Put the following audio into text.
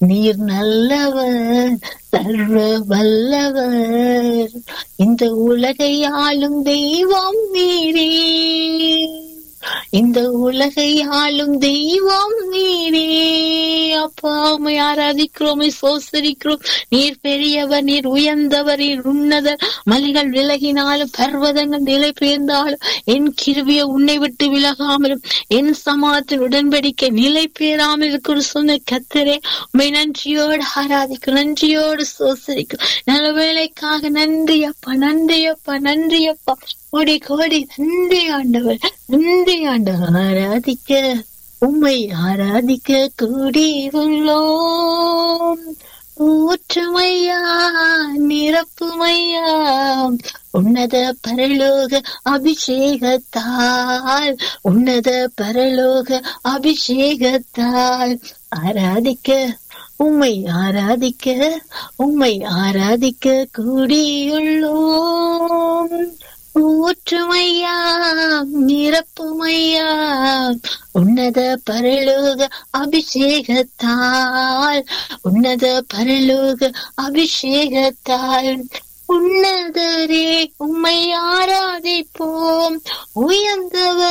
நீர் நல்லவர் சர்வ வல்லவர் இந்த உலகை ஆளும் தெய்வம் நீரே இந்த உலகை ஆளும் தெய்வம் நீரே அப்பா உம்மை ஆராதிக்கிறோம் உம்மை சோசரிக்கிறோம் நீர் பெரியவர் நீர் உயர்ந்தவர் நீர் உன்னதர் மலைகள் விலகினாலும் பர்வதங்கள் நிலை பெயர்ந்தாலும் என் கிருவிய உன்னை விட்டு விலகாமலும் என் சமாதத்தின் உடன்படிக்கை நிலை பெயராமல் இருக்கிற சொன்ன கத்தரே உண்மை நன்றியோடு ஆராதிக்கும் நன்றியோடு சோசரிக்கும் நல்ல வேலைக்காக நன்றி அப்பா நன்றி அப்பா நன்றி அப்பா கோடி கோடி நன்றி ஆண்டவர் நன்றி ஆண்டவர் ஆராதிக்க உம்மை ஆராதிக்க கூடி உள்ளோம் ஊற்றுமையா நிரப்புமையா உன்னத பரலோக அபிஷேகத்தால் உன்னத பரலோக அபிஷேகத்தால் ஆராதிக்க உம்மை ஆராதிக்க உம்மை ஆராதிக்க கூடியுள்ளோம் ஊற்றுமையா நிரப்புமையா உன்னத பரலோக அபிஷேகத்தால் உன்னத பரலோக அபிஷேகத்தால் உன்னதரே உம்மை ஆராதிப்போம் உயர்ந்தவர்